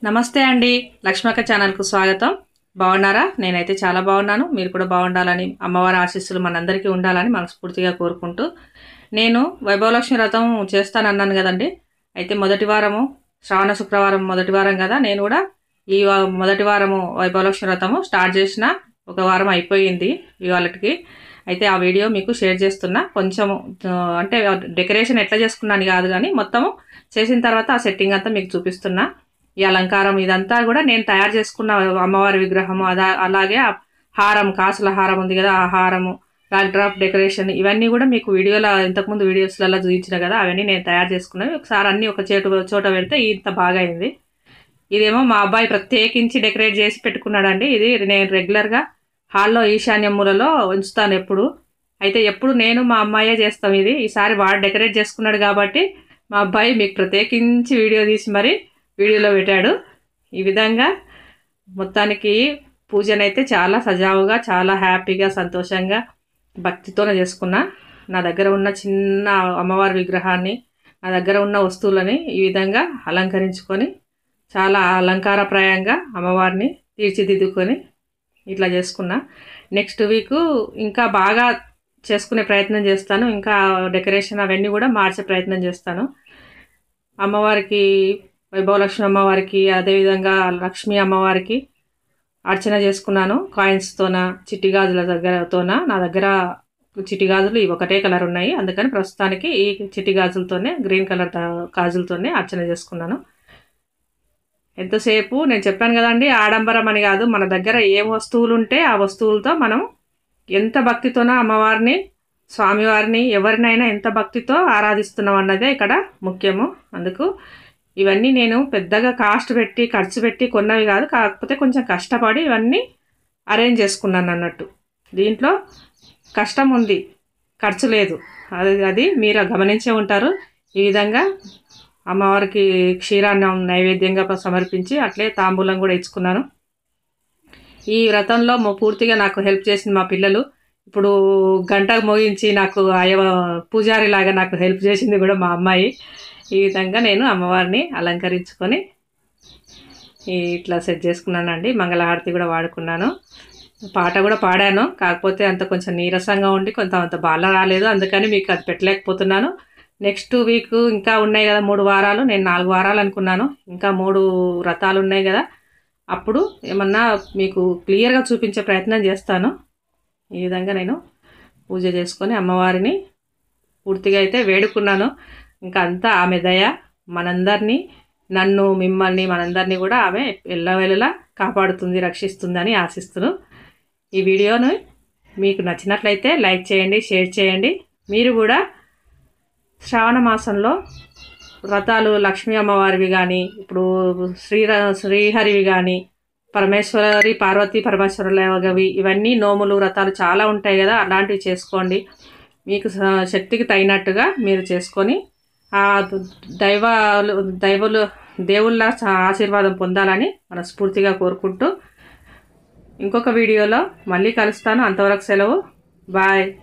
నమస్తే అండి లక్ష్మక్క ఛానల్కు స్వాగతం బాగున్నారా నేనైతే చాలా బాగున్నాను మీరు కూడా బాగుండాలని అమ్మవారి ఆశీస్సులు మనందరికీ ఉండాలని మనస్ఫూర్తిగా కోరుకుంటూ నేను వైభవలక్ష్మి వ్రతం చేస్తానన్నాను కదండి అయితే మొదటి వారము శ్రావణ శుక్రవారం మొదటి వారం కదా నేను కూడా ఈ వా- మొదటి వారము వైభవలక్ష్మి వ్రతము స్టార్ట్ చేసిన ఒక వారం అయిపోయింది ఇవాళకి అయితే ఆ వీడియో మీకు షేర్ చేస్తున్నా కొంచెము ఆ, అంటే డెకరేషన్ ఎట్లా చేసుకున్నాను కాదు కానీ మొత్తము చేసిన తర్వాత ఆ సెట్టింగ్ అంతా మీకు చూపిస్తున్నా ఈ అలంకారం ఇదంతా కూడా నేను తయారు చేసుకున్న అమ్మవారి విగ్రహము అదా అలాగే ఆ హారం కాసుల హారం ఉంది కదా ఆ హారము బ్యాక్ డ్రాప్ డెకరేషన్ ఇవన్నీ కూడా మీకు వీడియోలో ఇంతకుముందు వీడియోస్లలో చూపించిన కదా అవన్నీ నేను తయారు చేసుకున్నవి ఒకసారి అన్ని ఒక చేటు చోట పెడితే ఇంత బాగా అయింది ఇదేమో మా అబ్బాయి ప్రత్యేకించి డెకరేట్ చేసి పెట్టుకున్నాడండి ఇది నేను రెగ్యులర్గా హాల్లో ఈశాన్య మూలలో ఉంచుతాను ఎప్పుడు అయితే ఎప్పుడు నేను మా అమ్మాయే చేస్తాం ఇది ఈసారి వాడు డెకరేట్ చేసుకున్నాడు కాబట్టి మా అబ్బాయి మీకు ప్రత్యేకించి వీడియో తీసి మరి వీడియోలో పెట్టాడు ఈ విధంగా మొత్తానికి పూజనైతే చాలా సజావుగా చాలా హ్యాపీగా సంతోషంగా భక్తితోనే చేసుకున్నా నా దగ్గర ఉన్న చిన్న అమ్మవారి విగ్రహాన్ని నా దగ్గర ఉన్న వస్తువులని ఈ విధంగా అలంకరించుకొని చాలా అలంకారప్రాయంగా అమ్మవారిని తీర్చిదిద్దుకొని ఇట్లా చేసుకున్నా నెక్స్ట్ వీక్ ఇంకా బాగా చేసుకునే ప్రయత్నం చేస్తాను ఇంకా డెకరేషన్ అవన్నీ కూడా మార్చే ప్రయత్నం చేస్తాను అమ్మవారికి వైభవలక్ష్మి అమ్మవారికి అదేవిధంగా లక్ష్మీ అమ్మవారికి అర్చన చేసుకున్నాను కాయిన్స్తోన చిట్టి గాజుల దగ్గరతోన నా దగ్గర చిట్టి గాజులు ఇవి ఒకటే కలర్ ఉన్నాయి అందుకని ప్రస్తుతానికి ఈ చిట్టి గాజులతోనే గ్రీన్ కలర్ దా- గాజులతోనే అర్చన చేసుకున్నాను ఎంతసేపు నేను చెప్పాను కదండి ఆడంబరం అని కాదు మన దగ్గర ఏం వస్తువులు ఉంటే ఆ వస్తువులతో మనం ఎంత భక్తితోనో అమ్మవారిని స్వామివారిని ఎవరినైనా ఎంత భక్తితో ఆరాధిస్తున్నాం అన్నదే ఇక్కడ ముఖ్యము అందుకు ఇవన్నీ నేను పెద్దగా కాస్ట్ పెట్టి ఖర్చు పెట్టి కొన్నవి కాదు కాకపోతే కొంచెం కష్టపడి ఇవన్నీ అరేంజ్ చేసుకున్నాను అన్నట్టు దీంట్లో కష్టం ఉంది ఖర్చు లేదు అది అది మీరు గమనించే ఉంటారు ఈ విధంగా అమ్మవారికి క్షీరాన్నం నైవేద్యంగా సమర్పించి అట్లే తాంబూలం కూడా ఇచ్చుకున్నాను ఈ వ్రతంలో మొ- పూర్తిగా నాకు హెల్ప్ చేసింది మా పిల్లలు ఇప్పుడు గంట మోగించి నాకు అయ్య పూజారి లాగా నాకు హెల్ప్ చేసింది కూడా మా అమ్మాయి ఈ విధంగా నేను అమ్మవారిని అలంకరించుకొని ఈ ఇట్లా సెట్ చేసుకున్నానండి మంగళహారతి కూడా వాడుకున్నాను పాట కూడా పాడాను కాకపోతే అంత కొంచెం నీరసంగా ఉండి కొంత అంత బాగా రాలేదు అందుకని మీకు అది పెట్టలేకపోతున్నాను నెక్స్ట్ వీక్ ఇంకా ఉన్నాయి కదా మూడు వారాలు నేను నాలుగు వారాలు అనుకున్నాను ఇంకా మూడు వ్రతాలు ఉన్నాయి కదా అప్పుడు ఏమన్నా మీకు క్లియర్గా చూపించే ప్రయత్నం చేస్తాను ఈ విధంగా నేను పూజ చేసుకొని అమ్మవారిని పూర్తిగా అయితే వేడుకున్నాను ఇంకా అంతా ఆమె దయ మనందరినీ నన్ను మిమ్మల్ని మనందరినీ కూడా ఆమె ఎల్లవేళలా కాపాడుతుంది రక్షిస్తుందని ఆశిస్తున్నాను ఈ వీడియోను మీకు నచ్చినట్లయితే లైక్ చేయండి షేర్ చేయండి మీరు కూడా శ్రావణ మాసంలో వ్రతాలు లక్ష్మీ అమ్మవారివి కానీ ఇప్పుడు శ్రీర శ్రీహరివి కానీ పరమేశ్వరి పార్వతీ పరమేశ్వరులవి ఇవన్నీ నోములు వ్రతాలు చాలా ఉంటాయి కదా అలాంటివి చేసుకోండి మీకు స- శక్తికి తగినట్టుగా మీరు చేసుకొని ఆ దైవాలు దైవులు దేవుళ్ళ స- ఆశీర్వాదం పొందాలని మనస్ఫూర్తిగా కోరుకుంటూ ఇంకొక వీడియోలో మళ్ళీ కలుస్తాను అంతవరకు సెలవు బాయ్